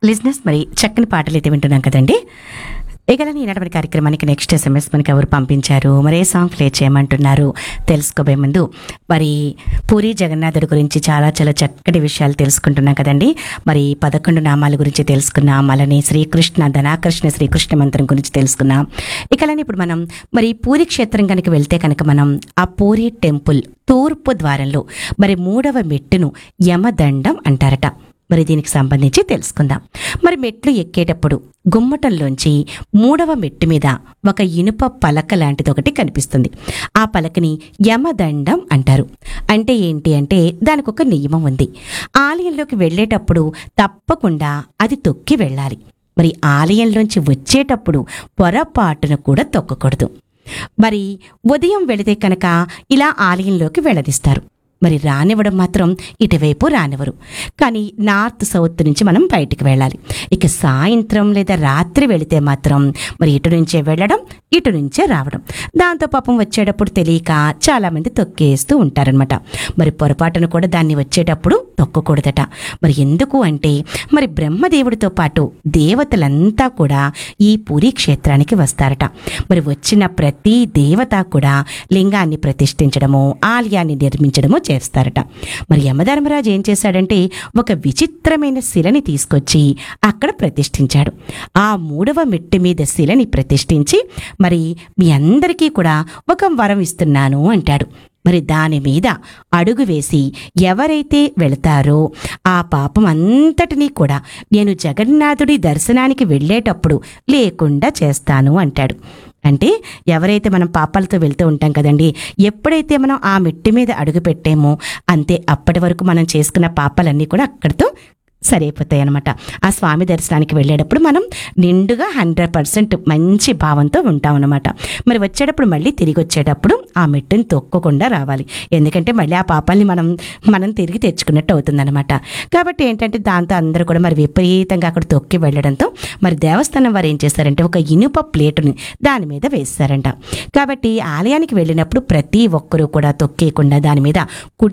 లిజినెస్ మరి చక్కని పాటలు అయితే వింటున్నాం కదండి ఇక ఈనాటి కార్యక్రమానికి నెక్స్ట్ ఎస్ఎంఎస్ మనకి ఎవరు పంపించారు మరి ఏ సాంగ్ ప్లే చేయమంటున్నారు తెలుసుకోబోయే ముందు మరి పూరి జగన్నాథుడి గురించి చాలా చాలా చక్కటి విషయాలు తెలుసుకుంటున్నాం కదండి మరి పదకొండు నామాల గురించి తెలుసుకున్నాం అలానే శ్రీకృష్ణ ధనాకృష్ణ శ్రీకృష్ణ మంత్రం గురించి తెలుసుకున్నాం ఇక అలానే ఇప్పుడు మనం మరి పూరి క్షేత్రం కనుక వెళ్తే కనుక మనం ఆ పూరి టెంపుల్ తూర్పు ద్వారంలో మరి మూడవ మెట్టును యమదండం అంటారట మరి దీనికి సంబంధించి తెలుసుకుందాం మరి మెట్లు ఎక్కేటప్పుడు గుమ్మటంలోంచి మూడవ మెట్టు మీద ఒక ఇనుప పలక లాంటిది ఒకటి కనిపిస్తుంది ఆ పలకని యమదండం అంటారు అంటే ఏంటి అంటే దానికి ఒక నియమం ఉంది ఆలయంలోకి వెళ్ళేటప్పుడు తప్పకుండా అది తొక్కి వెళ్ళాలి మరి ఆలయంలోంచి వచ్చేటప్పుడు పొరపాటును కూడా తొక్కకూడదు మరి ఉదయం వెళితే కనుక ఇలా ఆలయంలోకి వెళ్ళదిస్తారు మరి రానివ్వడం మాత్రం ఇటువైపు రానివ్వరు కానీ నార్త్ సౌత్ నుంచి మనం బయటికి వెళ్ళాలి ఇక సాయంత్రం లేదా రాత్రి వెళితే మాత్రం మరి ఇటు నుంచే వెళ్ళడం ఇటు నుంచే రావడం దాంతో పాపం వచ్చేటప్పుడు తెలియక చాలామంది తొక్కేస్తూ ఉంటారనమాట మరి పొరపాటును కూడా దాన్ని వచ్చేటప్పుడు తొక్కకూడదట మరి ఎందుకు అంటే మరి బ్రహ్మదేవుడితో పాటు దేవతలంతా కూడా ఈ పూరి క్షేత్రానికి వస్తారట మరి వచ్చిన ప్రతి దేవత కూడా లింగాన్ని ప్రతిష్ఠించడము ఆలయాన్ని నిర్మించడము చేస్తారట మరి యమధర్మరాజు ఏం చేశాడంటే ఒక విచిత్రమైన శిలని తీసుకొచ్చి అక్కడ ప్రతిష్ఠించాడు ఆ మూడవ మెట్టు మీద శిలని ప్రతిష్ఠించి మరి మీ అందరికీ కూడా ఒక వరం ఇస్తున్నాను అంటాడు మరి దాని మీద అడుగు వేసి ఎవరైతే వెళతారో ఆ పాపం అంతటినీ కూడా నేను జగన్నాథుడి దర్శనానికి వెళ్ళేటప్పుడు లేకుండా చేస్తాను అంటాడు అంటే ఎవరైతే మనం పాపాలతో వెళ్తూ ఉంటాం కదండి ఎప్పుడైతే మనం ఆ మెట్టు మీద అడుగు పెట్టామో అంతే అప్పటి వరకు మనం చేసుకున్న పాపాలన్నీ కూడా అక్కడితో సరైపోతాయి అనమాట ఆ స్వామి దర్శనానికి వెళ్ళేటప్పుడు మనం నిండుగా హండ్రెడ్ పర్సెంట్ మంచి భావంతో ఉంటాం అనమాట మరి వచ్చేటప్పుడు మళ్ళీ తిరిగి వచ్చేటప్పుడు ఆ మెట్టుని తొక్కకుండా రావాలి ఎందుకంటే మళ్ళీ ఆ పాపాల్ని మనం మనం తిరిగి తెచ్చుకున్నట్టు అవుతుందన్నమాట కాబట్టి ఏంటంటే దాంతో అందరూ కూడా మరి విపరీతంగా అక్కడ తొక్కి వెళ్ళడంతో మరి దేవస్థానం వారు ఏం చేస్తారంటే ఒక ఇనుప ప్లేటుని దాని మీద వేస్తారంట కాబట్టి ఆలయానికి వెళ్ళినప్పుడు ప్రతి ఒక్కరూ కూడా తొక్కేయకుండా దాని మీద కుడి